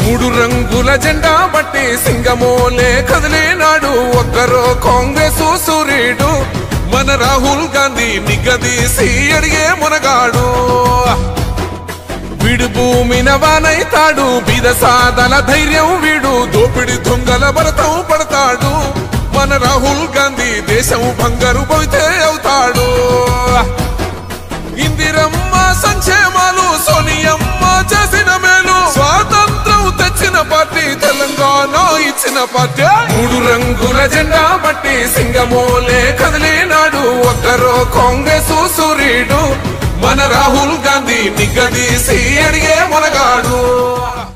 మూడు రంగుల జెండా బట్టి సింగమోలే కదిలేనాడు ఒక్కరో కాంగ్రెస్ సూర్యుడు మన రాహుల్ గాంధీ నిగదీసి అడిగే మునగాడు వీడు భూమిన వానైతాడు బీద సాదల ధైర్యం వీడు దోపిడి దొంగల భరతం పడతాడు మన రాహుల్ గాంధీ దేశం బంగారు పోతే అవుతాడు ఇందిరమ్మ సంక్షేమాలు సోనియమ్మ చేసిన మేలు స్వాతంత్రం తెచ్చిన పార్టీ తెలంగాణ ఇచ్చిన పార్టీ మూడు రంగుల జెండా బట్టి సింగమోలే కదిలినాడు ఒక్కరో కాంగ్రెస్ సూర్యుడు మన రాహుల్ గాంధీ నిగ్గదీసి అడిగే మొనగాడు